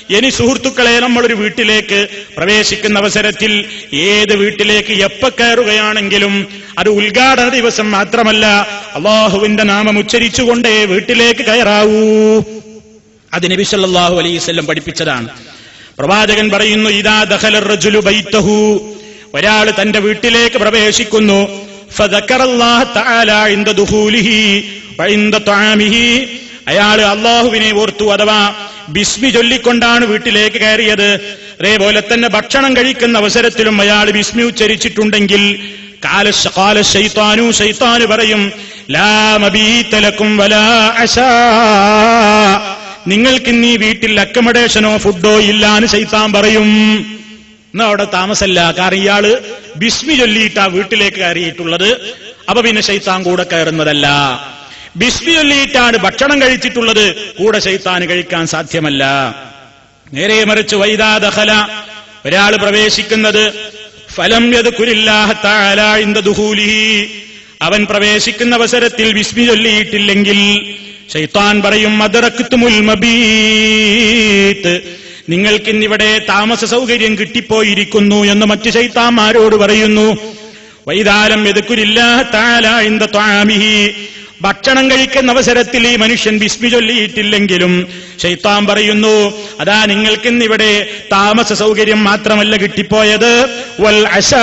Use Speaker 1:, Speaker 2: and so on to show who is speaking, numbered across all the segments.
Speaker 1: ഇനി സുഹൃത്തുക്കളെ നമ്മളൊരു വീട്ടിലേക്ക് പ്രവേശിക്കുന്ന അവസരത്തിൽ ഏത് വീട്ടിലേക്ക് എപ്പ കയറുകയാണെങ്കിലും അത് ഉദ്ഘാടന ദിവസം മാത്രമല്ല അള്ളാഹുവിന്റെ നാമം ഉച്ചരിച്ചുകൊണ്ടേ വീട്ടിലേക്ക് കയറാവൂ അത് നബി സല്ലല്ലാഹു അലൈഹി വസല്ലം പഠിപ്പിച്ചതാണ് പ്രവാചകൻ പറയുന്നു ഇദാ ദഖല റജുലു ബൈത്തഹു ഒരാൾ തന്റെ വീട്ടിലേക്ക് പ്രവേശിക്കുന്നു ഫദക്കറല്ലാഹ തആല ഇൻദ ദുഖൂലിഹി വഇൻദ തആമിഹി അയാൾ അള്ളാഹുവിനെ ഓർത്തു അഥവാ ബിസ്മി ചൊല്ലിക്കൊണ്ടാണ് വീട്ടിലേക്ക് കയറിയത് അതേപോലെ തന്നെ ഭക്ഷണം കഴിക്കുന്ന അവസരത്തിലും അയാൾ ബിസ്മി ഉച്ചരിച്ചിട്ടുണ്ടെങ്കിൽ കാല കാല ശൈത്താനു ശൈത്താന് പറയും ലാ മബീത്തലക്കും വലാ അശാ നിങ്ങൾക്ക് ഇന്ന് ഈ വീട്ടിൽ അക്കമഡേഷനോ ഫുഡോ ഇല്ലാന്ന് ശൈത്താൻ പറയും എന്നാ അവിടെ താമസല്ല കാരണം ഇയാള് ബിസ്മി ചൊല്ലിയിട്ടാ വീട്ടിലേക്ക് കയറിയിട്ടുള്ളത് അപ്പൊ പിന്നെ ശൈത്താൻ കൂടെ കയറുന്നതല്ല ബിസ്മി ചൊല്ലിയിട്ടാണ് ഭക്ഷണം കഴിച്ചിട്ടുള്ളത് കൂടെ ശൈത്താൻ കഴിക്കാൻ സാധ്യമല്ല നേരെ മറിച്ച് വൈദാദഹല ഒരാൾ പ്രവേശിക്കുന്നത് ഫലം ദുഹൂലിഹി അവൻ പ്രവേശിക്കുന്ന അവസരത്തിൽ വിസ്മി ചൊല്ലിയിട്ടില്ലെങ്കിൽ ഷെയ്ത്താൻ പറയും മദറക്കുത്തുമുൽ മബീത്ത് നിങ്ങൾക്കിന്നിവിടെ താമസ സൗകര്യം കിട്ടിപ്പോയിരിക്കുന്നു എന്ന് മറ്റു ശൈത്താന്മാരോട് പറയുന്നു വൈതാലം എതുക്കുരില്ല താല ഇന്ത ത്വാമിഹി ഭക്ഷണം കഴിക്കുന്ന അവസരത്തിൽ ഈ മനുഷ്യൻ ബിസ്മി ചൊല്ലിയിട്ടില്ലെങ്കിലും ഷെയ്ത്താൻ പറയുന്നു അതാ നിങ്ങൾക്കിന്നിവിടെ താമസ സൗകര്യം മാത്രമല്ല കിട്ടിപ്പോയത് വൽ അശാ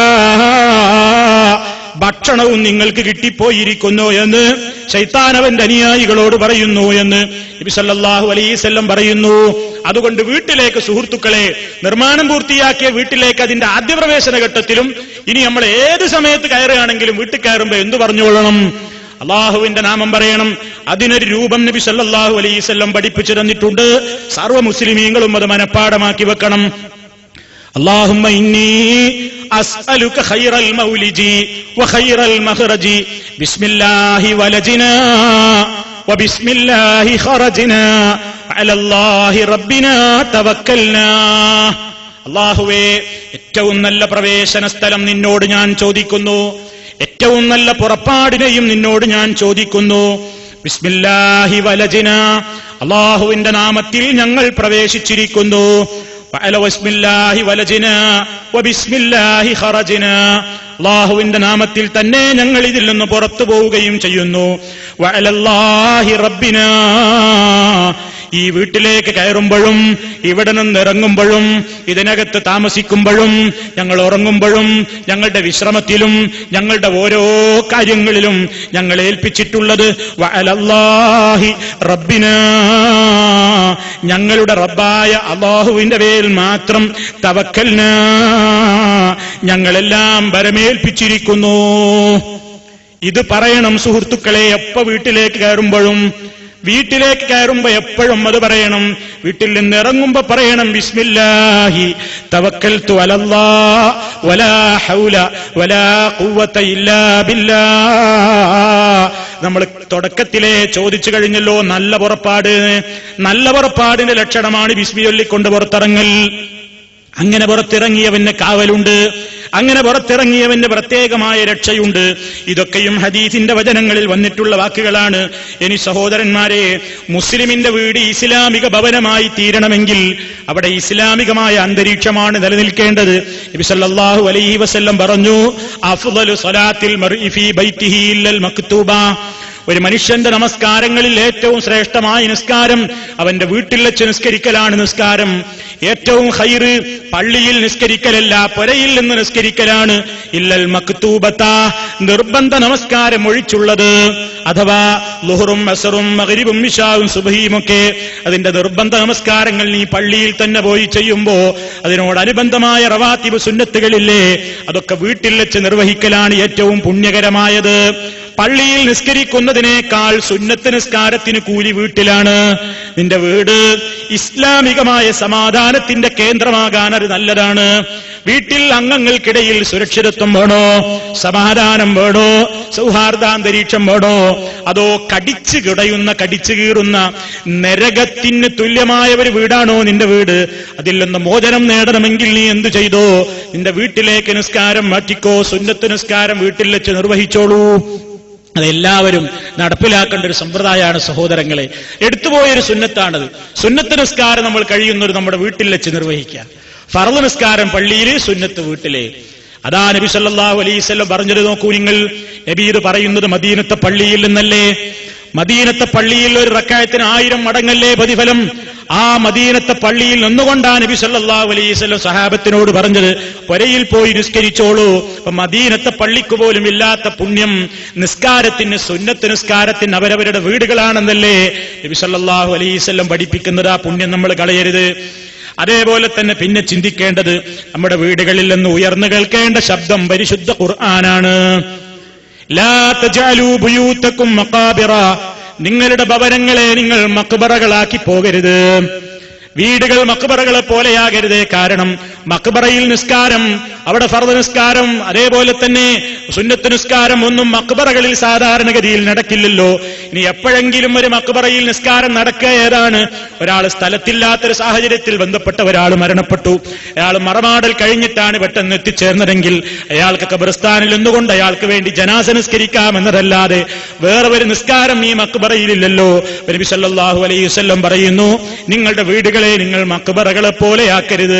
Speaker 1: ഭക്ഷണവും നിങ്ങൾക്ക് കിട്ടിപ്പോയിരിക്കുന്നു എന്ന് ശൈത്താൻ അവന്റെ അനുയായികളോട് പറയുന്നു എന്ന് നബി സല്ലല്ലാഹു അലൈവല്ലം പറയുന്നു അതുകൊണ്ട് വീട്ടിലേക്ക് സുഹൃത്തുക്കളെ നിർമ്മാണം പൂർത്തിയാക്കിയ വീട്ടിലേക്ക് അതിന്റെ ആദ്യ പ്രവേശന ഘട്ടത്തിലും ഇനി നമ്മൾ ഏത് സമയത്ത് കയറുകയാണെങ്കിലും വീട്ടിൽ കയറുമ്പോ എന്തു പറഞ്ഞുകൊള്ളണം അള്ളാഹുവിന്റെ നാമം പറയണം അതിനൊരു രൂപം നബി സല്ലല്ലാഹു അലൈവല്ലം പഠിപ്പിച്ചു തന്നിട്ടുണ്ട് സർവ്വ മുസ്ലിമീങ്ങളും അത് മനഃപ്പാടമാക്കി വെക്കണം اللهم إني أسألك خير المولج وخير المخرج بسم الله ولجنا وبسم الله خرجنا على الله ربنا توكلنا അള്ളാഹുവേ ഏറ്റവും നല്ല പ്രവേശന സ്ഥലം നിന്നോട് ഞാൻ ചോദിക്കുന്നു ഏറ്റവും നല്ല പുറപ്പാടിനെയും നിന്നോട് ഞാൻ ചോദിക്കുന്നു ബിസ്മില്ലാഹി വലജിന അള്ളാഹുവിന്റെ നാമത്തിൽ ഞങ്ങൾ പ്രവേശിച്ചിരിക്കുന്നു വഅല വസ്മില്ലാഹി വലജിന വബിസ്മില്ലാഹി ഖറജിന അള്ളാഹുവിന്റെ നാമത്തിൽ തന്നെ ഞങ്ങൾ ഇതിൽ നിന്ന് പുറത്തു പോവുകയും ചെയ്യുന്നു വഅലല്ലാഹി റബ്ബിന ഈ വീട്ടിലേക്ക് കയറുമ്പോഴും ഇവിടെ നിന്ന് ഇറങ്ങുമ്പോഴും ഇതിനകത്ത് താമസിക്കുമ്പോഴും ഞങ്ങൾ ഉറങ്ങുമ്പോഴും ഞങ്ങളുടെ വിശ്രമത്തിലും ഞങ്ങളുടെ ഓരോ കാര്യങ്ങളിലും ഞങ്ങൾ ഏൽപ്പിച്ചിട്ടുള്ളത് വഅലല്ലാഹി റബ്ബിന ഞങ്ങളുടെ റബ്ബായ അള്ളാഹുവിന്റെ പേരിൽ മാത്രം തവക്കൽന ഞങ്ങളെല്ലാം ബരമേൽപ്പിച്ചിരിക്കുന്നു ഇത് പറയണം സുഹൃത്തുക്കളെ എപ്പ വീട്ടിലേക്ക് കയറുമ്പോഴും വീട്ടിലേക്ക് കയറുമ്പോ എപ്പോഴും അത് പറയണം വീട്ടിൽ നിന്ന് ഇറങ്ങുമ്പോ പറയണം ബിസ്മില്ലാഹി തവക്കൽത്തു അലല്ലാ വലാ ഹൗല വലാ ഖുവത ഇല്ലാ ബില്ലാ നമ്മൾ തുടക്കത്തിലെ ചോദിച്ചു കഴിഞ്ഞല്ലോ നല്ല പുറപ്പാട് നല്ല പുറപ്പാടിന്റെ ലക്ഷണമാണ് ബിസ്മി ചൊല്ലിക്കൊണ്ട് പുറത്തിറങ്ങൽ അങ്ങനെ പുറത്തിറങ്ങിയവന് കാവലുണ്ട് അങ്ങനെ പുറത്തിറങ്ങിയവന് പ്രത്യേകമായ രക്ഷയുണ്ട് ഇതൊക്കെയും ഹദീസിന്റെ വചനങ്ങളിൽ വന്നിട്ടുള്ള വാക്കുകളാണ് ഇനി സഹോദരന്മാരെ മുസ്ലിമിന്റെ വീട് ഇസ്ലാമിക ഭവനമായി തീരണമെങ്കിൽ അവിടെ ഇസ്ലാമികമായ അന്തരീക്ഷമാണ് നിലനിൽക്കേണ്ടത് നബി സല്ലല്ലാഹു അലൈഹി വസല്ലം പറഞ്ഞു അഫ്ളലു സ്വലാത്തിൽ മർഇ ഫീ ബൈത്തിഹി ഇല്ലൽ മക്തൂബ ഒരു മനുഷ്യന്റെ നമസ്കാരങ്ങളിൽ ഏറ്റവും ശ്രേഷ്ഠമായ നിസ്കാരം അവന്റെ വീട്ടിൽ വെച്ച് നിസ്കരിക്കലാണ് നിസ്കാരം ഏറ്റവും ഹൈറ് പള്ളിയിൽ നിസ്കരിക്കലല്ല പുരയിൽ നിന്ന് നിസ്കരിക്കലാണ് ഇല്ലൽ മക്തൂബത്ത നിർബന്ധ നമസ്കാരം ഒഴിച്ചുള്ളത് അഥവാ ലുഹറും അസറും മകരിബും ഇഷാവും സുബഹിയും ഒക്കെ അതിന്റെ നിർബന്ധ നമസ്കാരങ്ങൾ നീ പള്ളിയിൽ തന്നെ പോയി ചെയ്യുമ്പോ അതിനോടനുബന്ധമായ റവാത്തിബ് സുന്നത്തുകളില്ലേ അതൊക്കെ വീട്ടിൽ വെച്ച് നിർവഹിക്കലാണ് ഏറ്റവും പുണ്യകരമായത് പള്ളിയിൽ നിസ്കരിക്കുന്നതിനേക്കാൾ സുന്നത്ത് നിസ്കാരത്തിന് കൂലി വീട്ടിലാണ് നിന്റെ വീട് ഇസ്ലാമികമായ സമാധാനത്തിന്റെ കേന്ദ്രമാകാൻ അത് നല്ലതാണ് വീട്ടിൽ അംഗങ്ങൾക്കിടയിൽ സുരക്ഷിതത്വം വേണോ സമാധാനം വേണോ സൗഹാർദ്ദാന്തരീക്ഷം വേണോ അതോ കടിച്ചു കിടയുന്ന കടിച്ചു കീറുന്ന നരകത്തിന് തുല്യമായ ഒരു വീടാണോ നിന്റെ വീട് അതിൽ നിന്ന് മോചനം നേടണമെങ്കിൽ നീ എന്തു ചെയ്തോ നിന്റെ വീട്ടിലേക്ക് നിസ്കാരം മാറ്റിക്കോ സുന്നത്ത് നിസ്കാരം വീട്ടിൽ വെച്ച് നിർവഹിച്ചോളൂ അതെല്ലാവരും നടപ്പിലാക്കേണ്ട ഒരു സമ്പ്രദായമാണ് സഹോദരങ്ങളെ എടുത്തുപോയൊരു സുന്നത്താണത് സുന്നത്ത് നിസ്കാരം നമ്മൾ കഴിയുന്നൊരു നമ്മുടെ വീട്ടിൽ വെച്ച് നിർവഹിക്കുക ഫറദ് നിസ്കാരം പള്ളിയിൽ സുന്നത്ത് വീട്ടിലെ അതാ നബി സല്ലല്ലാഹു അലൈഹി വസല്ലം പറഞ്ഞത് നോക്കൂ നിങ്ങൾ നബി ഇത് പറയുന്നത് മദീനത്തെ പള്ളിയിൽ നിന്നല്ലേ മദീനത്തെ പള്ളിയിൽ ഒരു റക്കായത്തിന് ആയിരം മടങ്ങല്ലേ പ്രതിഫലം ആ മദീനത്തെ പള്ളിയിൽ നിന്നുകൊണ്ടാണ് നബി സല്ലല്ലാഹു അലൈഹി വസല്ലം സഹാബത്തിനോട് പറഞ്ഞത് പുരയിൽ പോയി നിസ്കരിച്ചോളൂ അപ്പൊ മദീനത്തെ പള്ളിക്ക് പോലും ഇല്ലാത്ത പുണ്യം നിസ്കാരത്തിന് സുന്നത്ത് നിസ്കാരത്തിന് അവരവരുടെ വീടുകളാണെന്നല്ലേ നബി സല്ലല്ലാഹു അലൈഹി വസല്ലം പഠിപ്പിക്കുന്നത് ആ പുണ്യം നമ്മൾ കളയരുത് അതേപോലെ തന്നെ പിന്നെ ചിന്തിക്കേണ്ടത് നമ്മുടെ വീടുകളിൽ നിന്ന് ഉയർന്നു കേൾക്കേണ്ട ശബ്ദം പരിശുദ്ധ ഖുർആനാണ് ലാ തജാലൂ ബുയൂത്തക്കും മക്കാബിറ നിങ്ങളുടെ ഭവനങ്ങളെ നിങ്ങൾ മക്ബറകളാക്കി പോകരുത് വീടുകൾ മക്ബറകളെ പോലെയാകരുത് കാരണം മക്ബറയിൽ നിസ്കാരം അവിടെ ഫർദ് നിസ്കാരം അതേപോലെ തന്നെ സുന്നത്ത് നിസ്കാരം ഒന്നും മക്ബറകളിൽ സാധാരണഗതിയിൽ നടക്കില്ലല്ലോ ഇനി എപ്പോഴെങ്കിലും ഒരു മക്ബറയിൽ നിസ്കാരം നടക്കുക ഏതാണ് ഒരാൾ സ്ഥലത്തില്ലാത്തൊരു സാഹചര്യത്തിൽ ബന്ധപ്പെട്ട ഒരാൾ മരണപ്പെട്ടു അയാൾ മറമാടൽ കഴിഞ്ഞിട്ടാണ് പെട്ടെന്ന് എത്തിച്ചേർന്നതെങ്കിൽ അയാൾക്ക് ഖബർസ്ഥാനിൽ നിന്നുകൊണ്ട് അയാൾക്ക് വേണ്ടി ജനാസ നിസ്കരിക്കാമെന്നതല്ലാതെ വേറെ ഒരു നിസ്കാരം ഈ മക്ബറയിലില്ലല്ലോ നബി സല്ലല്ലാഹു അലൈഹി വസല്ലം പറയുന്നു നിങ്ങളുടെ വീടുകളെ നിങ്ങൾ മക്ബറകളെ പോലെയാക്കരുത്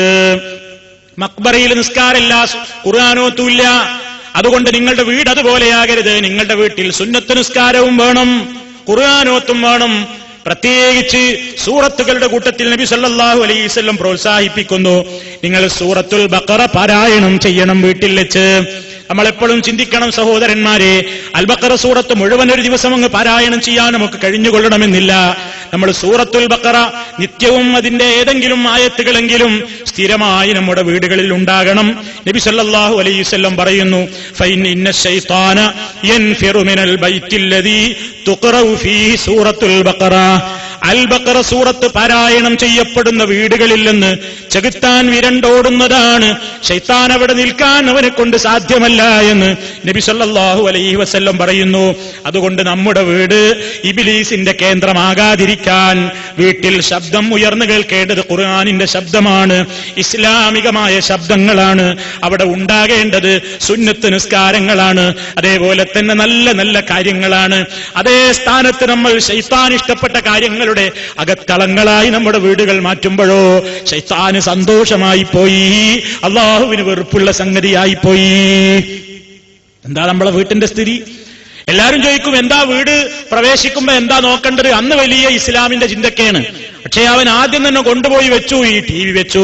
Speaker 1: മക്ബറയിൽ നിസ്കാരമില്ല ഖുർആാനോത്തുമില്ല അതുകൊണ്ട് നിങ്ങളുടെ വീട് അതുപോലെയാകരുത് നിങ്ങളുടെ വീട്ടിൽ സുന്നത്ത് നിസ്കാരവും വേണം ഖുർആാനോത്തും വേണം പ്രത്യേകിച്ച് സൂറത്തുകളുടെ കൂട്ടത്തിൽ നബി സല്ലല്ലാഹു അലൈഹി വസല്ലം പ്രോത്സാഹിപ്പിക്കുന്നു നിങ്ങൾ സൂറത്തുൽ ബഖറ പാരായണം ചെയ്യണം വീട്ടിൽ വെച്ച് നമ്മൾ എപ്പോഴും ചിന്തിക്കണം സഹോദരന്മാരെ അൽബക്കറ സൂറത്ത് മുഴുവൻ ഒരു ദിവസം അങ്ങ് പാരായണം ചെയ്യാൻ നമുക്ക് കഴിഞ്ഞുകൊള്ളണമെന്നില്ല നമ്മൾ സൂറത്തുൽ ബക്കറ നിത്യവും അതിന്റെ ഏതെങ്കിലും ആയത്തുകളെങ്കിലും സ്ഥിരമായി നമ്മുടെ വീടുകളിൽ ഉണ്ടാകണം നബി സല്ലല്ലാഹു അലൈഹി വസല്ലം പറയുന്നു ഫൈൻ ഇന്ന ശൈത്താന യൻഫിറു മിനൽ ബൈത്തില്ലദീ തുഖറഉ ഫീഹി സൂറത്തുൽ ബഖറ അൽ ബഖറ സൂറത്ത് പാരായണം ചെയ്യപ്പെടുന്ന വീടുകളിൽ നിന്ന് ചെകുത്താൻ വിരണ്ടോടുന്നതാണ് ശൈത്താൻ അവിടെ നിൽക്കാൻ അവനെ കൊണ്ട് സാധ്യമല്ല എന്ന് നബി സല്ലല്ലാഹു അലൈഹി വസല്ലം പറയുന്നു അതുകൊണ്ട് നമ്മുടെ വീട് ഇബിലീസിന്റെ കേന്ദ്രമാകാതിരിക്കാൻ വീട്ടിൽ ശബ്ദം ഉയർന്നു കേൾക്കേണ്ടത് ഖുർആാനിന്റെ ശബ്ദമാണ് ഇസ്ലാമികമായ ശബ്ദങ്ങളാണ് അവിടെ ഉണ്ടാകേണ്ടത് സുന്നത്ത് നിസ്കാരങ്ങളാണ് അതേപോലെ തന്നെ നല്ല നല്ല കാര്യങ്ങളാണ് അതേ സ്ഥാനത്ത് നമ്മൾ ശൈത്താൻ ഇഷ്ടപ്പെട്ട കാര്യങ്ങളുടെ അകത്തളങ്ങളായി നമ്മുടെ വീടുകൾ മാറ്റുമ്പോഴോ ശൈത്താന് സന്തോഷമായി പോയി അള്ളാഹുവിന് വെറുപ്പുള്ള സംഗതിയായി പോയി എന്താ നമ്മളെ വീട്ടിന്റെ സ്ഥിതി എല്ലാരും ചോദിക്കും എന്താ വീട് പ്രവേശിക്കുമ്പോ എന്താ നോക്കേണ്ടത് അന്ന് വലിയ ഇസ്ലാമിന്റെ ചിന്തക്കാണ് പക്ഷേ അവൻ ആദ്യം തന്നെ കൊണ്ടുപോയി വെച്ചു ഈ ടി വി വെച്ചു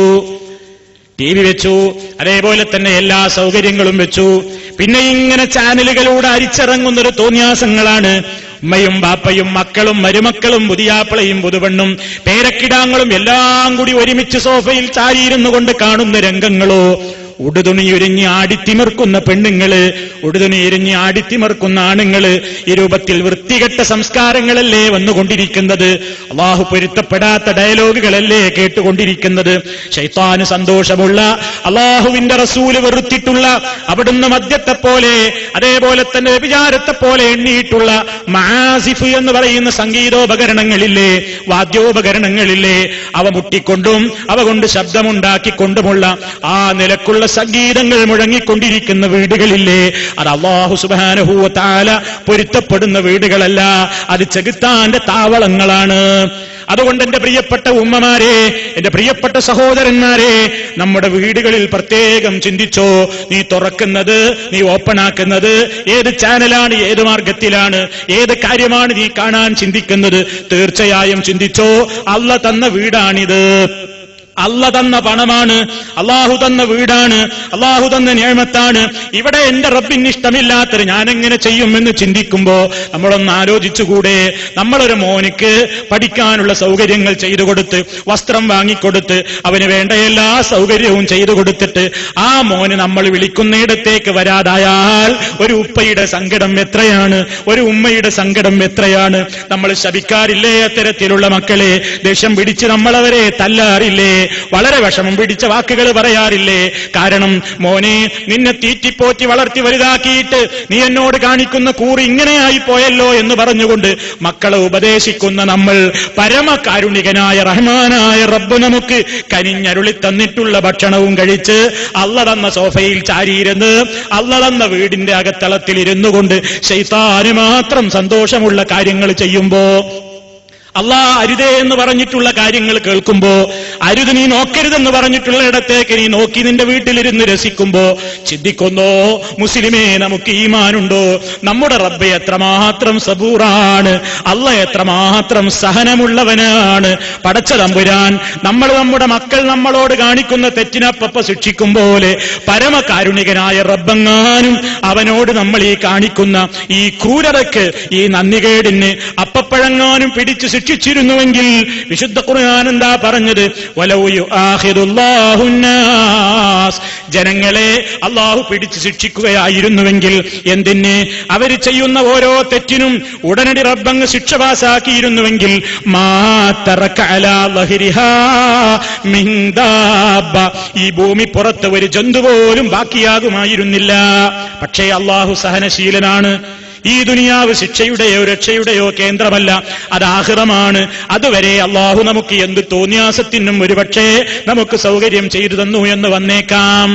Speaker 1: ടി വി വെച്ചു അതേപോലെ തന്നെ എല്ലാ സൗകര്യങ്ങളും വെച്ചു പിന്നെ ഇങ്ങനെ ചാനലുകളിലൂടെ അരിച്ചിറങ്ങുന്നൊരു തോന്നിയാസങ്ങളാണ് ഉമ്മയും ബാപ്പയും മക്കളും മരുമക്കളും പുതിയാപ്പിളയും പുതുവെണ്ണും പേരക്കിടാങ്ങളും എല്ലാം കൂടി ഒരുമിച്ച് സോഫയിൽ ചാരിയിരുന്നു കൊണ്ട് കാണുന്ന രംഗങ്ങളോ ഉടുതുണി ഉരിഞ്ഞ് ആടിത്തിമിർക്കുന്ന പെണ്ണുങ്ങള് ഉടുതുണി ഉരിഞ്ഞ് ആടിത്തിമിർക്കുന്ന ആണുങ്ങള് ഈ രൂപത്തിൽ വൃത്തികെട്ട സംസ്കാരങ്ങളല്ലേ വന്നുകൊണ്ടിരിക്കുന്നത് അള്ളാഹു പൊരുത്തപ്പെടാത്ത ഡയലോഗുകളല്ലേ കേട്ടുകൊണ്ടിരിക്കുന്നത് ശൈത്താന് സന്തോഷമുള്ള അള്ളാഹുവിന്റെ റസൂല് വെറുത്തിട്ടുള്ള അവിടുന്ന് മദ്യത്തെ പോലെ അതേപോലെ തന്നെ വിചാരത്തെ പോലെ എണ്ണിയിട്ടുള്ള മാസിഫ് എന്ന് പറയുന്ന സംഗീതോപകരണങ്ങളില്ലേ വാദ്യോപകരണങ്ങളില്ലേ അവ മുട്ടിക്കൊണ്ടും അവ കൊണ്ട് ശബ്ദമുണ്ടാക്കിക്കൊണ്ടുമുള്ള ആ നിലക്കുള്ള സംഗീതങ്ങൾ മുഴങ്ങിക്കൊണ്ടിരിക്കുന്ന വീടുകളില്ലേ അത് അള്ളാഹു സുബാനഹൂവ താല പൊരുത്തപ്പെടുന്ന വീടുകളല്ല അത് ചെകുത്താന്റെ താവളങ്ങളാണ് അതുകൊണ്ട് എന്റെ പ്രിയപ്പെട്ട ഉമ്മമാരെ എന്റെ പ്രിയപ്പെട്ട സഹോദരന്മാരെ നമ്മുടെ വീടുകളിൽ പ്രത്യേകം ചിന്തിച്ചോ നീ തുറക്കുന്നത് നീ ഓപ്പൺ ആക്കുന്നത് ഏത് ചാനലാണ് ഏത് മാർഗത്തിലാണ് ഏത് കാര്യമാണ് നീ കാണാൻ ചിന്തിക്കുന്നത് തീർച്ചയായും ചിന്തിച്ചോ അല്ല തന്ന വീടാണിത് അല്ല തന്ന പണമാണ് അള്ളാഹു തന്ന വീടാണ് അള്ളാഹു തന്ന നിയമത്താണ് ഇവിടെ എന്റെ റബ്ബിന് ഇഷ്ടമില്ലാത്തത് ഞാൻ എങ്ങനെ ചെയ്യുമെന്ന് ചിന്തിക്കുമ്പോ നമ്മളൊന്ന് ആലോചിച്ചുകൂടെ നമ്മളൊരു മോനിക്ക് പഠിക്കാനുള്ള സൗകര്യങ്ങൾ ചെയ്തു കൊടുത്ത് വസ്ത്രം വാങ്ങിക്കൊടുത്ത് അവന് വേണ്ട എല്ലാ സൗകര്യവും ചെയ്തു കൊടുത്തിട്ട് ആ മോന് നമ്മൾ വിളിക്കുന്നിടത്തേക്ക് വരാതായാൽ ഒരു ഉപ്പയുടെ സങ്കടം എത്രയാണ് ഒരു ഉമ്മയുടെ സങ്കടം എത്രയാണ് നമ്മൾ ശപിക്കാറില്ലേ അത്തരത്തിലുള്ള മക്കളെ ദേഷ്യം പിടിച്ച് നമ്മളവരെ തല്ലാറില്ലേ വളരെ വിഷമം പിടിച്ച വാക്കുകൾ പറയാറില്ലേ കാരണം മോനെ നിന്നെ തീറ്റിപ്പോറ്റി വളർത്തി വലുതാക്കിയിട്ട് നീ എന്നോട് കാണിക്കുന്ന കൂറ് ഇങ്ങനെയായി പോയല്ലോ എന്ന് പറഞ്ഞുകൊണ്ട് മക്കളെ ഉപദേശിക്കുന്ന നമ്മൾ പരമകാരുണികനായ റഹ്മാനായ റബ്ബ് നമുക്ക് കനിഞ്ഞരുളി തന്നിട്ടുള്ള ഭക്ഷണവും കഴിച്ച് അള്ള തന്ന സോഫയിൽ ചാരിയിരുന്ന് അള്ള തന്ന വീടിന്റെ അകത്തളത്തിൽ ഇരുന്നു കൊണ്ട് ശൈത്താന് മാത്രം സന്തോഷമുള്ള കാര്യങ്ങൾ ചെയ്യുമ്പോ അള്ളാ അരുതേ എന്ന് പറഞ്ഞിട്ടുള്ള കാര്യങ്ങൾ കേൾക്കുമ്പോ അരുത് നീ നോക്കരുതെന്ന് പറഞ്ഞിട്ടുള്ള ഇടത്തേക്ക് നീ നോക്കി നിന്റെ വീട്ടിലിരുന്ന് രസിക്കുമ്പോ ചിന്തിക്കുന്നോ മുസ്ലിമേ നമുക്ക് ഈമാനുണ്ടോ നമ്മുടെ റബ്ബ് എത്രമാത്രം സബൂറാണ് അള്ള എത്രമാത്രം സഹനമുള്ളവനാണ് പടച്ച തമ്പുരാൻ നമ്മൾ നമ്മുടെ മക്കൾ നമ്മളോട് കാണിക്കുന്ന തെറ്റിനപ്പപ്പ ശിക്ഷിക്കും പോലെ പരമകാരുണികനായ റബ്ബങ്ങാനും അവനോട് നമ്മൾ ഈ കാണിക്കുന്ന ഈ ക്രൂരതയ്ക്ക് ഈ നന്ദികേടിന് അപ്പപ്പഴങ്ങാനും പിടിച്ചു ശിക്ഷിച്ചിരുന്നുവെങ്കിൽ വിശുദ്ധ ഖുർആൻ എന്താ പറഞ്ഞത് വലൗ യുആഖിദുല്ലാഹുന്നാസ് ജനങ്ങളെ അള്ളാഹു പിടിച്ചു ശിക്ഷിക്കുകയായിരുന്നുവെങ്കിൽ എന്തിന് അവർ ചെയ്യുന്ന ഓരോ തെറ്റിനും ഉടനടി റബ്ബങ്ങ് ശിക്ഷ പാസാക്കിയിരുന്നുവെങ്കിൽ മാ തറക അലാ ലഹരിഹാ മിൻ ദാബ. ഈ ഭൂമി പുറത്ത് ഒരു ജന്തു പോലും ബാക്കിയാകുമായിരുന്നില്ല പക്ഷേ അള്ളാഹു സഹനശീലനാണ് ഈ ദുനിയാവ് ശിക്ഷയുടെയോ രക്ഷയുടെയോ കേന്ദ്രമല്ല അത് ആഹ്റമാണ് അതുവരെ അള്ളാഹു നമുക്ക് എന്ത് തോന്നിയാസത്തിനും ഒരുപക്ഷേ നമുക്ക് സൗകര്യം ചെയ്തു തന്നു എന്ന് വന്നേക്കാം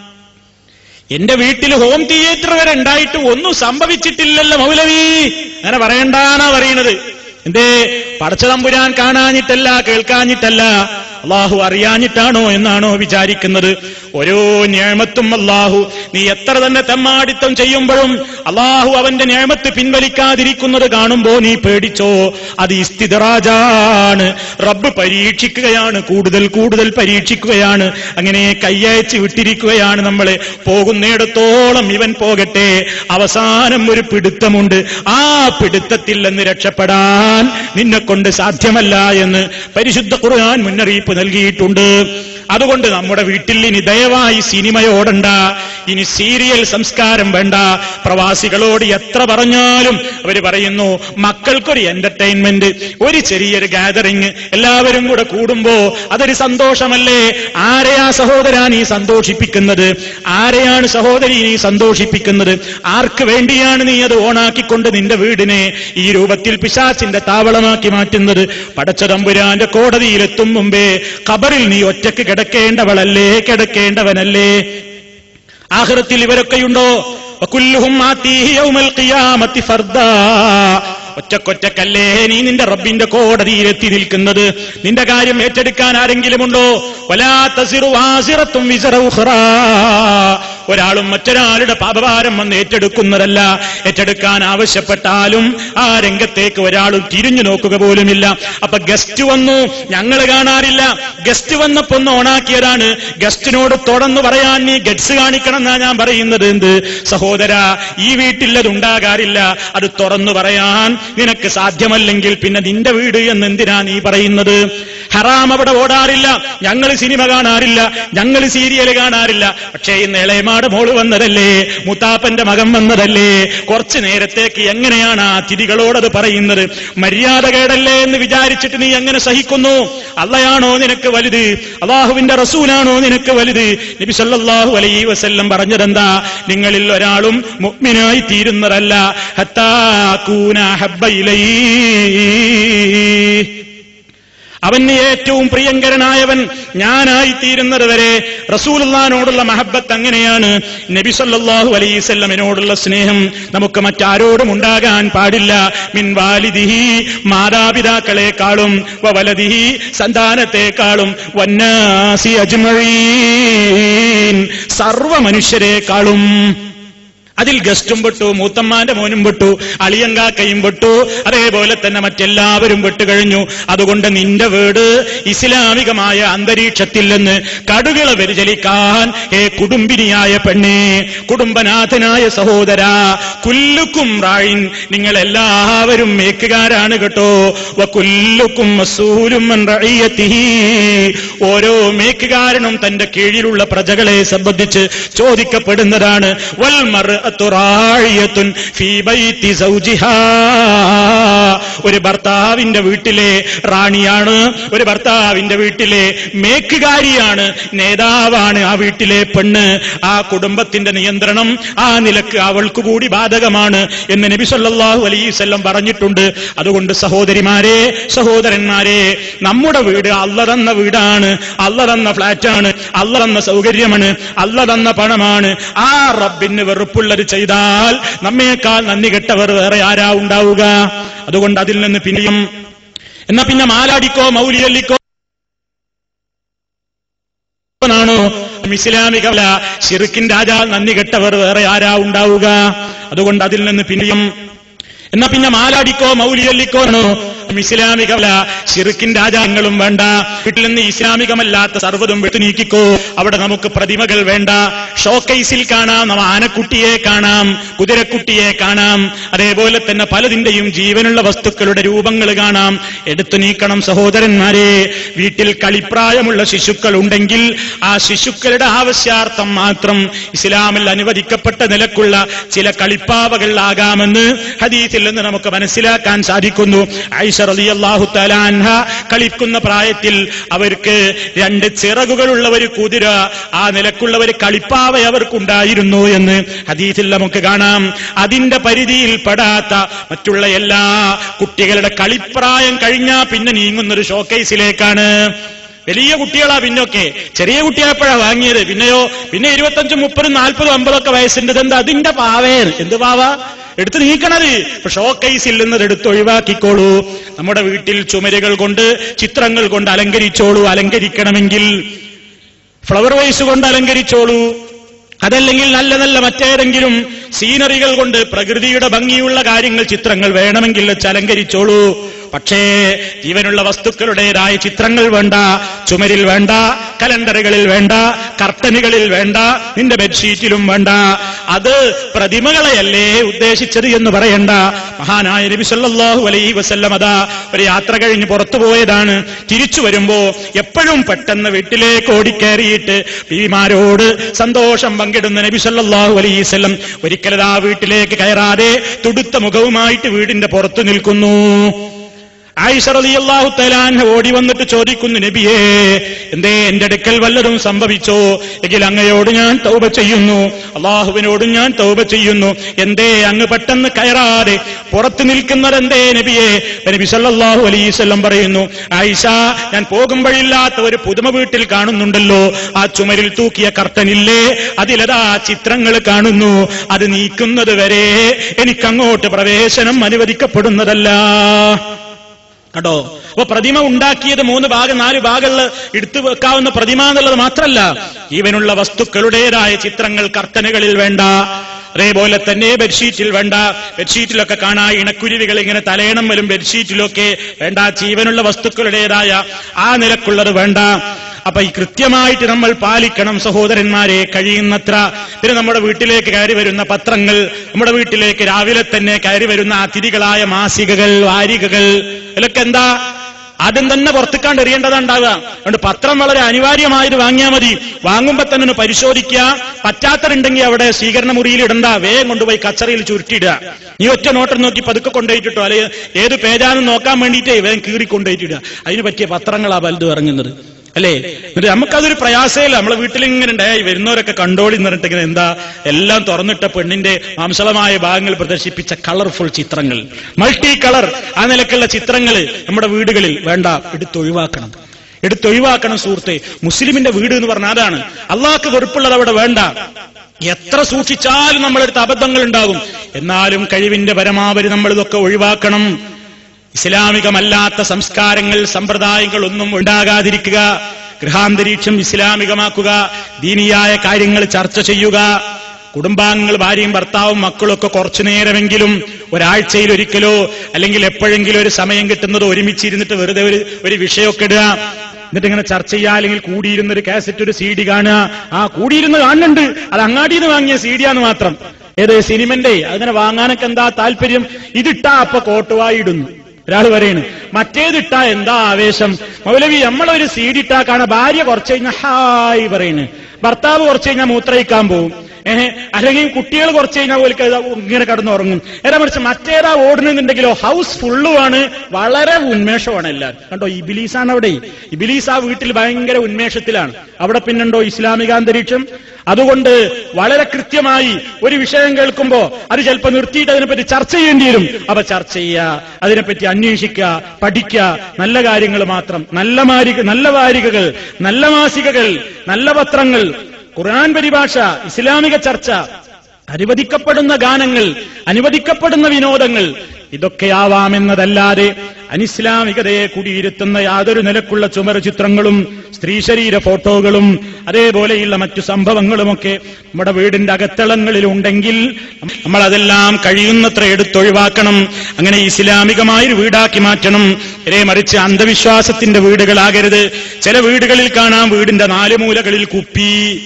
Speaker 1: എന്റെ വീട്ടിൽ ഹോം തിയേറ്റർ വരെ ഉണ്ടായിട്ട് ഒന്നും സംഭവിച്ചിട്ടില്ലല്ലോ മൗലവി അങ്ങനെ പറയണ്ടാന്നാ പറയണത് എന്തേ പടച്ചതമ്പുരാൻ കാണാഞ്ഞിട്ടല്ല കേൾക്കാഞ്ഞിട്ടല്ല അള്ളാഹു അറിയാഞ്ഞിട്ടാണോ എന്നാണോ വിചാരിക്കുന്നത് ഓരോ ഞാമത്തും അള്ളാഹു നീ എത്ര തന്നെ തെമ്മാടിത്തം ചെയ്യുമ്പോഴും അള്ളാഹു അവന്റെ ഞാമത്ത് പിൻവലിക്കാതിരിക്കുന്നത് കാണുമ്പോ നീ പേടിച്ചോ അത് ഇസ്തിദറാജാണ് റബ്ബ് പരീക്ഷിക്കുകയാണ് കൂടുതൽ കൂടുതൽ പരീക്ഷിക്കുകയാണ് അങ്ങനെ കയ്യയച്ച് വിട്ടിരിക്കുകയാണ് നമ്മളെ പോകുന്നിടത്തോളം ഇവൻ പോകട്ടെ അവസാനം ഒരു പിടുത്തമുണ്ട് ആ പിടുത്തത്തിൽ നിന്ന് രക്ഷപ്പെടാൻ നിന്നെ കൊണ്ട് സാധ്യമല്ല എന്ന് പരിശുദ്ധ ഖുർആൻ മുന്നറിയിപ്പ് നൽകിയിട്ടുണ്ട് അതുകൊണ്ട് നമ്മുടെ വീട്ടിൽ ഇനി ദയവായി സിനിമയോടണ്ട ഇനി സീരിയൽ സംസ്കാരം വേണ്ട പ്രവാസികളോട് എത്ര പറഞ്ഞാലും അവർ പറയുന്നു മക്കൾക്കൊരു എന്റർടൈൻമെന്റ് ഒരു ചെറിയൊരു ഗാദറിങ് എല്ലാവരും കൂടെ കൂടുമ്പോ അതൊരു സന്തോഷമല്ലേ ആരെയാ സഹോദരാ നീ സന്തോഷിപ്പിക്കുന്നത് ആരെയാണ് സഹോദരി നീ സന്തോഷിപ്പിക്കുന്നത് ആർക്ക് വേണ്ടിയാണ് നീ അത് ഓണാക്കിക്കൊണ്ട് നിന്റെ വീടിനെ ഈ രൂപത്തിൽ പിശാച്ചിന്റെ താവളമാക്കി മാറ്റുന്നത് പടച്ചതമ്പുരാന്റെ കോടതിയിലെത്തും മുമ്പേ ഖബറിൽ നീ ഒറ്റക്ക് കിടക്കേണ്ടവളല്ലേ കിടക്കേണ്ടവനല്ലേ ആഹ്റത്തിൽ ഇവരൊക്കെയുണ്ടോ വകുല്ലുഹും ആതീഹി യൗമൽ ഖിയാമത്തി ഫർദാ ഒറ്റക്കൊറ്റക്കല്ലേ നീ നിന്റെ റബ്ബിന്റെ കോടതിയിലെത്തി നിൽക്കുന്നത് നിന്റെ കാര്യം ഏറ്റെടുക്കാൻ ആരെങ്കിലുമുണ്ടോ വലാ തസിറു വാസിറത്തും വിസറ ഉഖ്റാ. ഒരാളും മറ്റൊരാളുടെ പാപഭാരം വന്ന് ഏറ്റെടുക്കുന്നതല്ല ഏറ്റെടുക്കാൻ ആവശ്യപ്പെട്ടാലും ആ രംഗത്തേക്ക് ഒരാളും തിരിഞ്ഞു നോക്കുക പോലുമില്ല അപ്പൊ ഗസ്റ്റ് വന്നു ഞങ്ങൾ കാണാറില്ല ഗസ്റ്റ് വന്നപ്പോ ഒന്ന് ഓണാക്കിയതാണ് ഗസ്റ്റിനോട് തുറന്നു പറയാൻ നീ ഗഡ്സ് കാണിക്കണം എന്നാ ഞാൻ പറയുന്നത് എന്ത് സഹോദര ഈ വീട്ടിൽ അത് ഉണ്ടാകാറില്ല അത് തുറന്നു പറയാൻ നിനക്ക് സാധ്യമല്ലെങ്കിൽ പിന്നെ നിന്റെ വീട് എന്ന് എന്തിനാ നീ പറയുന്നത് ഹറാം അവിടെ ഓടാറില്ല ഞങ്ങൾ സിനിമ കാണാറില്ല ഞങ്ങൾ സീരിയൽ കാണാറില്ല പക്ഷേ ഇന്ന് ഇളയമാട് മോള് വന്നതല്ലേ മുത്താപ്പന്റെ മകൻ വന്നതല്ലേ കുറച്ചു നേരത്തേക്ക് എങ്ങനെയാണ് ആ തിരികളോടത് പറയുന്നത് മര്യാദ കേടല്ലേ എന്ന് വിചാരിച്ചിട്ട് നീ എങ്ങനെ സഹിക്കുന്നു അള്ളയാണോ നിനക്ക് വലുത് അള്ളാഹുവിന്റെ റസൂലാണോ നിനക്ക് വലുത് നബി സല്ലല്ലാഹു അലൈഹി വസല്ലം പറഞ്ഞതെന്താ നിങ്ങളിൽ ഒരാളും മുഅ്മിനായി തീരുന്നതല്ല ഹത്താ കൂന ഹബ്ബ ഇലൈഹി അവന് ഏറ്റവും പ്രിയങ്കരനായവൻ ഞാനായി തീരുന്നത് വരെ റസൂലുള്ളാനോടുള്ള മഹബത്ത് അങ്ങനെയാണ് നബി സല്ലല്ലാഹു അലൈസല്ലമിനോടുള്ള സ്നേഹം നമുക്ക് മറ്റാരോടും ഉണ്ടാകാൻ പാടില്ല മിൻ വാലിദിഹി മാതാപിതാക്കളെക്കാളും വലദിഹി സന്താനത്തെക്കാളും വന്നാസി അജ്മഴീൻ സർവ മനുഷ്യരെക്കാളും അതിൽ ഗസ്റ്റും പെട്ടു മൂത്തമ്മാന്റെ മോനും പെട്ടു അളിയങ്കാക്കയും പെട്ടു അതേപോലെ തന്നെ മറ്റെല്ലാവരും പെട്ടുകഴിഞ്ഞു അതുകൊണ്ട് നിന്റെ വീട് ഇസ്ലാമികമായ അന്തരീക്ഷത്തിൽ നിന്ന് കടുകള വ്യതിചലിക്കാൻ ഏ കുടുംബിനിയായ പെണ്ണേ കുടുംബനാഥനായ സഹോദര കുല്ലുക്കും റായിൻ നിങ്ങൾ എല്ലാവരും മേക്കുകാരാണ് കേട്ടോ വ കുല്ലുക്കും മസൂലും അൻ റഈയത്തിഹി. ഓരോ മേക്കുകാരനും തന്റെ കീഴിലുള്ള പ്രജകളെ സംബന്ധിച്ച് ചോദിക്കപ്പെടുന്നതാണ് വൽ മർഅത്തു വൽമർഅത്തു റാഴിയത്തുൻ ഫീ ബൈത്തി സൗജിഹാ ഒരു ഭർത്താവിന്റെ വീട്ടിലെ റാണിയാണ് ഒരു ഭർത്താവിന്റെ വീട്ടിലെ മേക്കുകാരിയാണ് നേതാവാണ് ആ വീട്ടിലെ പെണ്ണ് ആ കുടുംബത്തിന്റെ നിയന്ത്രണം ആ നിലക്ക് അവൾക്ക് കൂടി ബാധകമാണ് എന്ന് നബി സല്ലല്ലാഹു അലൈഹി വസല്ലം പറഞ്ഞിട്ടുണ്ട് അതുകൊണ്ട് സഹോദരിമാരെ സഹോദരന്മാരെ നമ്മുടെ വീട് അല്ല തന്ന വീടാണ് അല്ല തന്ന ഫ്ലാറ്റാണ് അല്ല തന്ന സൗകര്യമാണ് അല്ല തന്ന പണമാണ് ആ റബ്ബിന് വെറുപ്പുള്ളത് ചെയ്താൽ നമ്മേക്കാൾ നന്ദി കെട്ടവർ വേറെ ആരാ ഉണ്ടാവുക അതുകൊണ്ട് അതിൽ നിന്ന് പിന്നെയും എന്നാ പിന്നെ മാലാടിക്കോ മൗലിയല്ലിക്കോ ാണോ ഇസ്ലാമികമല്ല ഷിറുക്കിൻ രാജാ നന്ദി കെട്ടവർ വേറെ ആരാ ഉണ്ടാവുക അതുകൊണ്ട് അതിൽ നിന്ന് പിന്നെയും എന്നാ പിന്നെ മാലാടിക്കോ മൗലിയല്ലിക്കോ ആണോ ഇസ്ലാമികമല്ല ഷിറുക്കിൻ രാജാങ്ങളും വേണ്ട വീട്ടിൽ നിന്ന് ഇസ്ലാമികമല്ലാത്ത സർവ്വതും വെട്ടു നീക്കിക്കോ അവിടെ നമുക്ക് പ്രതിമകൾ വേണ്ട ഷോക്കേസിൽ കാണാം നമ്മ ആനക്കുട്ടിയെ കാണാം കുതിരക്കുട്ടിയെ കാണാം അതേപോലെ തന്നെ പലതിന്റെയും ജീവനുള്ള വസ്തുക്കളുടെ രൂപങ്ങൾ കാണാം എടുത്തു നീക്കണം സഹോദരന്മാരെ വീട്ടിൽ കളിപ്രായമുള്ള ശിശുക്കൾ ഉണ്ടെങ്കിൽ ആ ശിശുക്കളുടെ ആവശ്യാർത്ഥം മാത്രം ഇസ്ലാമിൽ അനുവദിക്കപ്പെട്ട നിലക്കുള്ള ചില കളിപ്പാവകൾ ആകാമെന്ന് ഹദീസിൽ നിന്ന് നമുക്ക് മനസ്സിലാക്കാൻ സാധിക്കുന്നു ഐഷ റളിയല്ലാഹു തആല അൻഹ കളിക്കുന്ന പ്രായത്തിൽ അവർക്ക് രണ്ട് ചിറകുകളുള്ള ഒരു കുതിര ആ നിലക്കുള്ള ഒരു കളിപ്പാവ അവർക്കുണ്ടായിരുന്നു എന്ന് ഹദീസിൽ നമുക്ക് കാണാം അതിന്റെ പരിധിയിൽ പെടാത്ത മറ്റുള്ള എല്ലാ കുട്ടികളുടെ കളിപ്രായം കഴിഞ്ഞാൽ പിന്നെ നീങ്ങുന്ന ഒരു ഷോക്കേസിലേക്കാണ് വലിയ കുട്ടികളാ പിന്നൊക്കെ ചെറിയ കുട്ടിയായപ്പോഴാ വാങ്ങിയത് പിന്നെയോ പിന്നെ ഇരുപത്തഞ്ചും മുപ്പതും നാൽപ്പതും അമ്പതൊക്കെ വയസ്സിന്റെ എന്താ അതിന്റെ പാവേൻ എന്ത് പാവ എടുത്ത് നീക്കണത് ഇപ്പൊ ഷോക്കേസിൽ നിന്നത് എടുത്ത് ഒഴിവാക്കിക്കോളൂ നമ്മുടെ വീട്ടിൽ ചുമരുകൾ കൊണ്ട് ചിത്രങ്ങൾ കൊണ്ട് അലങ്കരിച്ചോളൂ അലങ്കരിക്കണമെങ്കിൽ ഫ്ലവർ വൈസ് കൊണ്ട് അലങ്കരിച്ചോളൂ അതല്ലെങ്കിൽ നല്ല നല്ല മറ്റേതെങ്കിലും സീനറികൾ കൊണ്ട് പ്രകൃതിയുടെ ഭംഗിയുള്ള കാര്യങ്ങൾ ചിത്രങ്ങൾ വേണമെങ്കിൽ വെച്ച് അലങ്കരിച്ചോളൂ പക്ഷേ ജീവനുള്ള വസ്തുക്കളുടേതായ ചിത്രങ്ങൾ വേണ്ട ചുമരിൽ വേണ്ട കലണ്ടറുകളിൽ വേണ്ട കർട്ടനുകളിൽ വേണ്ട നിന്റെ ബെഡ്ഷീറ്റിലും വേണ്ട അത് പ്രതിമകളെയല്ലേ ഉദ്ദേശിച്ചത് എന്ന് പറയണ്ട മഹാനായ നബി സല്ലല്ലാഹു അലൈഹി വസല്ലം അതാ ഒരു യാത്ര കഴിഞ്ഞ് പുറത്തു പോയതാണ് തിരിച്ചു വരുമ്പോ എപ്പോഴും പെട്ടെന്ന് വീട്ടിലേക്ക് ഓടിക്കേറിയിട്ട് ബീമാരോട് സന്തോഷം പങ്കിടുന്ന നബി സല്ലല്ലാഹു അലൈഹി വസല്ലം ഒരിക്കലതാ വീട്ടിലേക്ക് കയറാതെ തുടുത്ത മുഖവുമായിട്ട് വീടിന്റെ പുറത്തു നിൽക്കുന്നു ആയിഷ റളിയല്ലാഹു തആലാൻഹ ഓടി വന്നിട്ട് ചോദിക്കുന്നു നബിയേ എന്തേ എന്റെ അടുക്കൽ വല്ലതും സംഭവിച്ചോ എങ്കിൽ അങ്ങയോട് ഞാൻ തൗബ ചെയ്യുന്നു അള്ളാഹുവിനോട് ഞാൻ തൗബ ചെയ്യുന്നു എന്തേ അങ്ങ് പെട്ടെന്ന് കയറാതെ പുറത്തു നിൽക്കുന്നത് എന്തേ നബിയെ നബി സല്ലല്ലാഹു അലൈഹി വസല്ലം പറയുന്നു ആയിഷ ഞാൻ പോകുമ്പോഴില്ലാത്ത ഒരു പുതുമ വീട്ടിൽ കാണുന്നുണ്ടല്ലോ ആ ചുമരിൽ തൂക്കിയ കർട്ടനില്ലേ അതിലതാ ചിത്രങ്ങൾ കാണുന്നു അത് നീക്കുന്നത് വരെ എനിക്കങ്ങോട്ട് പ്രവേശനം അനുവദിക്കപ്പെടുന്നതല്ല കേട്ടോ അപ്പൊ പ്രതിമ ഉണ്ടാക്കിയത് മൂന്ന് ഭാഗം നാല് ഭാഗങ്ങളിൽ എടുത്തു വെക്കാവുന്ന പ്രതിമ എന്നുള്ളത് മാത്രമല്ല ജീവനുള്ള വസ്തുക്കളുടേതായ ചിത്രങ്ങൾ കർട്ടനുകളിൽ വേണ്ട അതേപോലെ തന്നെ ബെഡ്ഷീറ്റിൽ വേണ്ട ബെഡ്ഷീറ്റിലൊക്കെ കാണാ ഇണക്കുരുവികൾ ഇങ്ങനെ തലയണം വരും ബെഡ്ഷീറ്റിലൊക്കെ വേണ്ട ജീവനുള്ള വസ്തുക്കളുടേതായ ആ നിലക്കുള്ളത് വേണ്ട അപ്പൊ ഈ കൃത്യമായിട്ട് നമ്മൾ പാലിക്കണം സഹോദരന്മാരെ കഴിയുന്നത്ര പിന്നെ നമ്മുടെ വീട്ടിലേക്ക് കയറി വരുന്ന പത്രങ്ങൾ നമ്മുടെ വീട്ടിലേക്ക് രാവിലെ തന്നെ കയറി വരുന്ന അതിഥികളായ മാസികകൾ വാരികകൾ ഇതിലൊക്കെ എന്താ ആദ്യം തന്നെ പുറത്തുക്കാണ്ട് എറിയേണ്ടതുണ്ടാവുക അതുകൊണ്ട് പത്രം വളരെ അനിവാര്യമായത് വാങ്ങിയാൽ മതി വാങ്ങുമ്പോ തന്നെ ഒന്ന് പരിശോധിക്കുക പറ്റാത്തതുണ്ടെങ്കിൽ അവിടെ സ്വീകരണ മുറിയിൽ ഇടണ്ട വേഗം കൊണ്ടുപോയി കച്ചറയിൽ ചുരുട്ടിയിടുക നീ ഒറ്റ നോട്ടം നോക്കി പതുക്കെ കൊണ്ടുപോയിട്ടോ അല്ലെങ്കിൽ ഏത് പേജാണെന്ന് നോക്കാൻ വേണ്ടിയിട്ടേ വേഗം കീറി കൊണ്ടുപോയിട്ടിടുക അതിന് പറ്റിയ പത്രങ്ങളാ വലുത് ഇറങ്ങുന്നത് അല്ലേ എന്നിട്ട് നമുക്കതൊരു പ്രയാസമില്ല നമ്മളെ വീട്ടിൽ ഇങ്ങനെ ഉണ്ടായി വരുന്നവരൊക്കെ കണ്ടോളി എന്ന് പറഞ്ഞിട്ട് ഇങ്ങനെ എന്താ എല്ലാം തുറന്നിട്ട പെണ്ണിന്റെ മാംസളമായ ഭാഗങ്ങൾ പ്രദർശിപ്പിച്ച കളർഫുൾ ചിത്രങ്ങൾ മൾട്ടി കളർ ആ നിലക്കുള്ള ചിത്രങ്ങൾ നമ്മുടെ വീടുകളിൽ വേണ്ട എടുത്തൊഴിവാക്കണം എടുത്തൊഴിവാക്കണം സുഹൃത്തെ മുസ്ലിമിന്റെ വീട് എന്ന് പറഞ്ഞാൽ അതാണ് അള്ളാഹ്ക്ക് വെറുപ്പുള്ളത് അവിടെ വേണ്ട എത്ര സൂക്ഷിച്ചാലും നമ്മളെടുത്ത് അബദ്ധങ്ങൾ ഉണ്ടാകും എന്നാലും കഴിവിന്റെ പരമാവധി നമ്മൾ ഇതൊക്കെ ഒഴിവാക്കണം ഇസ്ലാമികമല്ലാത്ത സംസ്കാരങ്ങൾ സമ്പ്രദായങ്ങൾ ഒന്നും ഉണ്ടാകാതിരിക്കുക ഗൃഹാന്തരീക്ഷം ഇസ്ലാമികമാക്കുക ദീനിയായ കാര്യങ്ങൾ ചർച്ച ചെയ്യുക കുടുംബാംഗങ്ങൾ ഭാര്യയും ഭർത്താവും മക്കളൊക്കെ കുറച്ചു നേരമെങ്കിലും ഒരാഴ്ചയിൽ ഒരിക്കലോ അല്ലെങ്കിൽ എപ്പോഴെങ്കിലും ഒരു സമയം കിട്ടുന്നത് ഒരുമിച്ചിരുന്നിട്ട് വെറുതെ ഒരു ഒരു വിഷയമൊക്കെ ഇടുക എന്നിട്ട് ഇങ്ങനെ ചർച്ച ചെയ്യുക അല്ലെങ്കിൽ കൂടിയിരുന്ന ഒരു കാസറ്റ് ഒരു സി ഡി കാണുക ആ കൂടിയിരുന്ന് കാണുന്നുണ്ട് അത് അങ്ങാടിയിൽ നിന്ന് വാങ്ങിയ സി ഡിയാന്ന് മാത്രം ഏത് സിനിമന്റെ അതിനെ വാങ്ങാനൊക്കെ എന്താ താല്പര്യം ഇതിട്ടാ അപ്പൊ കോട്ടുവായി ഇടുന്നു ഒരാൾ പറയണ് മറ്റേതിട്ടാ എന്താ ആവേശം മൗലവി നമ്മളൊരു സീഡിട്ടാ കാണാൻ ഭാര്യ കുറച്ച് കഴിഞ്ഞാൽ ഹായ് പറയണ് ഭർത്താവ് കുറച്ച് കഴിഞ്ഞാൽ മൂത്രയിക്കാൻ പോവും ഏഹ് അല്ലെങ്കിൽ കുട്ടികൾ കുറച്ച് കഴിഞ്ഞാൽ പോലും അത് ഇങ്ങനെ കടന്നുറങ്ങും നേരെ മറിച്ച് മറ്റേതാ ഓടുന്നുണ്ടെങ്കിലോ ഹൗസ് ഫുള്ളുമാണ് വളരെ ഉന്മേഷമാണ് എല്ലാവരും കണ്ടോ ഇബിലീസാണ് അവിടെ ഇബിലീസ് ആ വീട്ടിൽ ഭയങ്കര ഉന്മേഷത്തിലാണ് അവിടെ പിന്നുണ്ടോ ഇസ്ലാമിക അന്തരീക്ഷം അതുകൊണ്ട് വളരെ കൃത്യമായി ഒരു വിഷയം കേൾക്കുമ്പോ അത് ചിലപ്പോൾ നിർത്തിയിട്ട് അതിനെപ്പറ്റി ചർച്ച ചെയ്യേണ്ടി വരും അപ്പൊ ചർച്ച ചെയ്യുക അതിനെപ്പറ്റി അന്വേഷിക്കുക പഠിക്കുക നല്ല കാര്യങ്ങൾ മാത്രം നല്ല മാരിക നല്ല വാരികകൾ നല്ല മാസികകൾ നല്ല പത്രങ്ങൾ ഖുർആൻ പരിഭാഷ ഇസ്ലാമിക ചർച്ച അനുവദിക്കപ്പെടുന്ന ഗാനങ്ങൾ അനുവദിക്കപ്പെടുന്ന വിനോദങ്ങൾ ഇതൊക്കെയാവാമെന്നതല്ലാതെ അനിസ്ലാമികതയെ കുടിയിരുത്തുന്ന യാതൊരു നിലക്കുള്ള ചുമർ ചിത്രങ്ങളും സ്ത്രീ ശരീര ഫോട്ടോകളും അതേപോലെയുള്ള മറ്റു സംഭവങ്ങളുമൊക്കെ നമ്മുടെ വീടിന്റെ അകത്തളങ്ങളിൽ ഉണ്ടെങ്കിൽ നമ്മൾ അതെല്ലാം കഴിയുന്നത്ര എടുത്തൊഴിവാക്കണം അങ്ങനെ ഇസ്ലാമികമായ ഒരു വീടാക്കി മാറ്റണം ഇതേ മറിച്ച് അന്ധവിശ്വാസത്തിന്റെ വീടുകളാകരുത് ചില വീടുകളിൽ കാണാം വീടിന്റെ നാല് മൂലകളിൽ കുപ്പി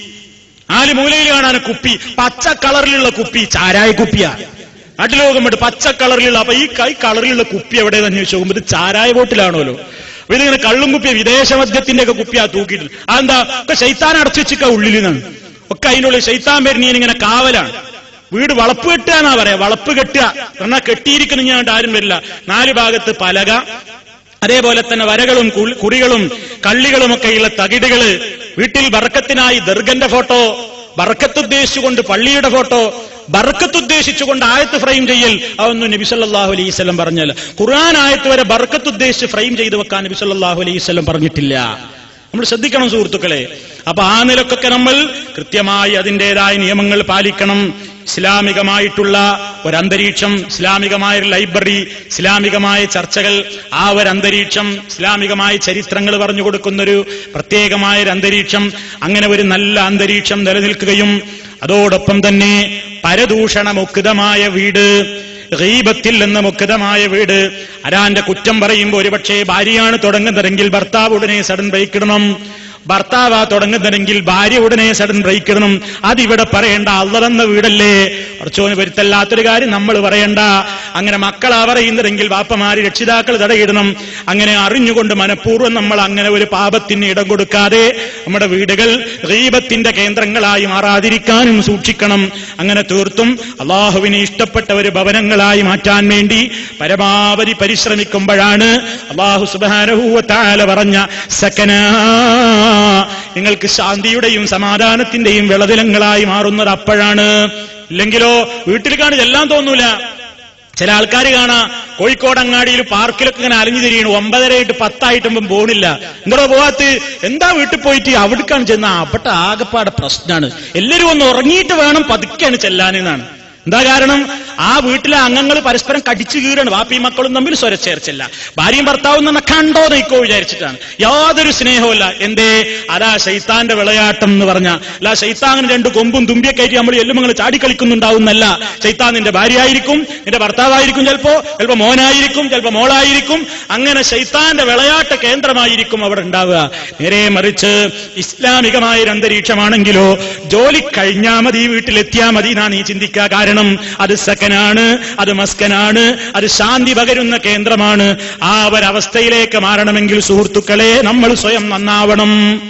Speaker 1: നാല് മൂലയിൽ കാണാൻ കുപ്പി പച്ച കളറിലുള്ള കുപ്പി ചാരായ കുപ്പിയാ നാട്ടിലോകമുണ്ട് പച്ച കളറിലുള്ള അപ്പൊ ഈ കൈ കളറിലുള്ള കുപ്പി എവിടെ അന്വേഷിച്ച് നോക്കുമ്പോൾ ഇത് ചാരായ ബോട്ടിലാണല്ലോ അപ്പൊ ഇതിങ്ങനെ കള്ളും കുപ്പിയ വിദേശ മദ്യത്തിന്റെ ഒക്കെ കുപ്പിയാ തൂക്കിയിട്ട് അതെന്താ ഒക്കെ ശൈത്താൻ അടച്ചു വെച്ചിക്ക ഉള്ളിൽ നിന്നാണ് ഒക്കെ അതിനുള്ളിൽ ശൈത്താൻ വരുന്നീൻ ഇങ്ങനെ കാവലാണ് വീട് വളപ്പ് കെട്ടുക എന്നാ പറയാ വളപ്പ് കെട്ടുക എന്നാൽ കെട്ടിയിരിക്കുന്ന ഞാൻ ആരും വരില്ല നാല് ഭാഗത്ത് പലക അതേപോലെ തന്നെ വരകളും കുൾ- കുറികളും കള്ളികളുമൊക്കെയുള്ള തകിടുകള് വീട്ടിൽ ബർക്കത്തിനായി ദർഗന്റെ ഫോട്ടോ ബർക്കത്ത് ഉദ്ദേശിച്ചുകൊണ്ട് പള്ളിയുടെ ഫോട്ടോ ബർക്കത്ത് ഉദ്ദേശിച്ചുകൊണ്ട് ആയത്ത് ഫ്രെയിം ചെയ്യൽ അതൊന്നും നബി സല്ലല്ലാഹു അലൈഹി വസല്ലം പറഞ്ഞല്ല ഖുർആൻ ആയത്ത് വരെ ബർക്കത്ത് ഉദ്ദേശിച്ച് ഫ്രെയിം ചെയ്ത് വെക്കാൻ നബി സല്ലല്ലാഹു അലൈഹി വസല്ലം പറഞ്ഞിട്ടില്ല നമ്മൾ ശ്രദ്ധിക്കണം സുഹൃത്തുക്കളെ അപ്പൊ ആ നിലക്കൊക്കെ നമ്മൾ കൃത്യമായി അതിൻ്റെതായ നിയമങ്ങൾ പാലിക്കണം ഇസ്ലാമികമായിട്ടുള്ള ഒരു അന്തരീക്ഷം ഇസ്ലാമികമായ ഒരു ലൈബ്രറി ഇസ്ലാമികമായ ചർച്ചകൾ ആ ഒരു അന്തരീക്ഷം ഇസ്ലാമികമായ ചരിത്രങ്ങൾ പറഞ്ഞു കൊടുക്കുന്നൊരു പ്രത്യേകമായ ഒരു അന്തരീക്ഷം അങ്ങനെ ഒരു നല്ല അന്തരീക്ഷം നിലനിൽക്കുകയും അതോടൊപ്പം തന്നെ പരദൂഷണമുക്തമായ വീട് ഗീബത്തിൽ നിന്ന് മുക്തമായ വീട് അരാന്റെ കുറ്റം പറയുമ്പോൾ ഒരുപക്ഷെ ഭാര്യയാണ് തുടങ്ങുന്നതെങ്കിൽ ഭർത്താവ് ഉടനെ സഡൻ ബ്രേക്ക് ഇടണം ഭർത്താവാ തുടങ്ങുന്നതെങ്കിൽ ഭാര്യ ഉടനെ സഡൻ ബ്രേക്ക് ഇടണം അതിവിടെ പറയേണ്ട അള്ളതെന്ന വീടല്ലേ കുറച്ചോന് വരുത്തല്ലാത്തൊരു കാര്യം നമ്മൾ പറയണ്ട അങ്ങനെ മക്കളാ പറയുന്നതെങ്കിൽ ബാപ്പമാര് രക്ഷിതാക്കൾ തടയിടണം അങ്ങനെ അറിഞ്ഞുകൊണ്ട് മനഃപൂർവ്വം നമ്മൾ അങ്ങനെ ഒരു പാപത്തിന് ഇടം കൊടുക്കാതെ നമ്മുടെ വീടുകൾ ഗീബത്തിന്റെ കേന്ദ്രങ്ങളായി മാറാതിരിക്കാനും സൂക്ഷിക്കണം അങ്ങനെ തീർത്തും അള്ളാഹുവിന് ഇഷ്ടപ്പെട്ട ഒരു ഭവനങ്ങളായി മാറ്റാൻ വേണ്ടി പരമാവധി പരിശ്രമിക്കുമ്പോഴാണ് അള്ളാഹു സുബാനഹൂവത്താല പറഞ്ഞ സക്കന നിങ്ങൾക്ക് ശാന്തിയുടെയും സമാധാനത്തിന്റെയും വിളതിലങ്ങളായി മാറുന്നത് അപ്പോഴാണ് ഇല്ലെങ്കിലോ വീട്ടിൽ കാണിത് എല്ലാം തോന്നൂല ചില ആൾക്കാർ കാണാ കോഴിക്കോട് അങ്ങാടിയിൽ പാർക്കിലൊക്കെ ഇങ്ങനെ അലിഞ്ഞു തിരിയണു ഒമ്പതരയായിട്ട് പത്തായിട്ടുമ്പം പോണില്ല എന്തോ പോവാത്ത് എന്താ വീട്ടിൽ പോയിട്ട് അവിടേക്കാണ് ചെന്ന അവിടെ ആകപ്പാടെ പ്രശ്നമാണ് എല്ലാവരും ഒന്ന് ഉറങ്ങിയിട്ട് വേണം പതുക്കെയാണ് ചെല്ലാനെന്നാണ് എന്താ കാരണം ആ വീട്ടിലെ അംഗങ്ങൾ പരസ്പരം കടിച്ചു കീറാണ് വാപ്പിയും മക്കളും തമ്മിൽ സ്വരച്ചേർച്ചല്ല ഭാര്യയും ഭർത്താവും തന്നെ കണ്ടോ നയിക്കോ വിചാരിച്ചിട്ടാണ് യാതൊരു സ്നേഹവുമില്ല എന്തേ അതാ ശൈത്താന്റെ വിളയാട്ടം എന്ന് പറഞ്ഞ അല്ല ശൈത്താങ്ങിന് രണ്ട് കൊമ്പും തുമ്പിയെ കയറ്റി നമ്മൾ എല്ലുമങ്ങൾ ചാടിക്കളിക്കുന്നുണ്ടാവുന്നല്ല ശൈത്താൻ നിന്റെ ഭാര്യയായിരിക്കും നിന്റെ ഭർത്താവായിരിക്കും ചിലപ്പോ ചിലപ്പോ മോനായിരിക്കും ചിലപ്പോ മോളായിരിക്കും അങ്ങനെ ശൈത്താന്റെ വിളയാട്ട കേന്ദ്രമായിരിക്കും അവിടെ ഉണ്ടാവുക നേരെ മറിച്ച് ഇസ്ലാമികമായ ഒരു അന്തരീക്ഷമാണെങ്കിലോ ജോലി കഴിഞ്ഞാ മതി വീട്ടിലെത്തിയാ മതി എന്നാ നീ ചിന്തിക്കുക കാരണം അത് സക്കനാണ് അത് മസ്കനാണ് അത് ശാന്തി പകരുന്ന കേന്ദ്രമാണ് ആ ഒരവസ്ഥയിലേക്ക് മാറണമെങ്കിൽ സുഹൃത്തുക്കളെ നമ്മൾ സ്വയം നന്നാവണം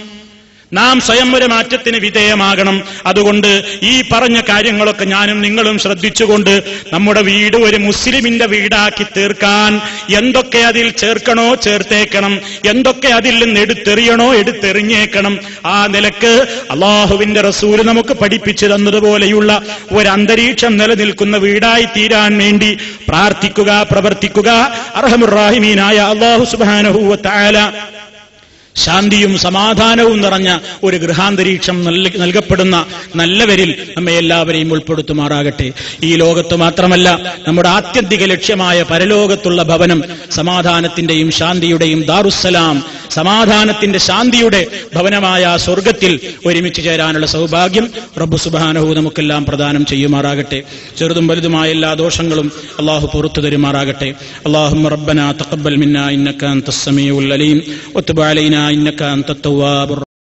Speaker 1: നാം സ്വയം ഒരു മാറ്റത്തിന് വിധേയമാകണം അതുകൊണ്ട് ഈ പറഞ്ഞ കാര്യങ്ങളൊക്കെ ഞാനും നിങ്ങളും ശ്രദ്ധിച്ചുകൊണ്ട് നമ്മുടെ വീട് ഒരു മുസ്ലിമിന്റെ വീടാക്കി തീർക്കാൻ എന്തൊക്കെ അതിൽ ചേർക്കണോ ചേർത്തേക്കണം എന്തൊക്കെ അതിൽ നിന്ന് എടുത്തെറിയണോ എടുത്തെറിഞ്ഞേക്കണം ആ നിലക്ക് അള്ളാഹുവിന്റെ റസൂല് നമുക്ക് പഠിപ്പിച്ചു തന്നതുപോലെയുള്ള ഒരു അന്തരീക്ഷം നിലനിൽക്കുന്ന വീടായി തീരാൻ വേണ്ടി പ്രാർത്ഥിക്കുക പ്രവർത്തിക്കുക അർഹമുറാഹിമീനായ അള്ളാഹു സുബാനഹുവ താല ശാന്തിയും സമാധാനവും നിറഞ്ഞ ഒരു ഗൃഹാന്തരീക്ഷം നൽക- നൽകപ്പെടുന്ന നല്ലവരിൽ നമ്മെ എല്ലാവരെയും ഉൾപ്പെടുത്തുമാറാകട്ടെ ഈ ലോകത്ത് മാത്രമല്ല നമ്മുടെ ആത്യന്തിക ലക്ഷ്യമായ പരലോകത്തുള്ള ഭവനം സമാധാനത്തിന്റെയും ശാന്തിയുടെയും ദാറുസലാം സമാധാനത്തിന്റെ ശാന്തിയുടെ ഭവനമായ ആ സ്വർഗത്തിൽ ഒരുമിച്ച് ചേരാനുള്ള സൗഭാഗ്യം റബ്ബു സുബാനഹു നമുക്കെല്ലാം പ്രദാനം ചെയ്യുമാറാകട്ടെ ചെറുതും വലുതുമായ എല്ലാ ദോഷങ്ങളും അള്ളാഹു പുറത്തു തരുമാറാകട്ടെ اللهم ربنا تقبل منا انك انت السميع العليم وتب علينا انك انت التواب الرحيم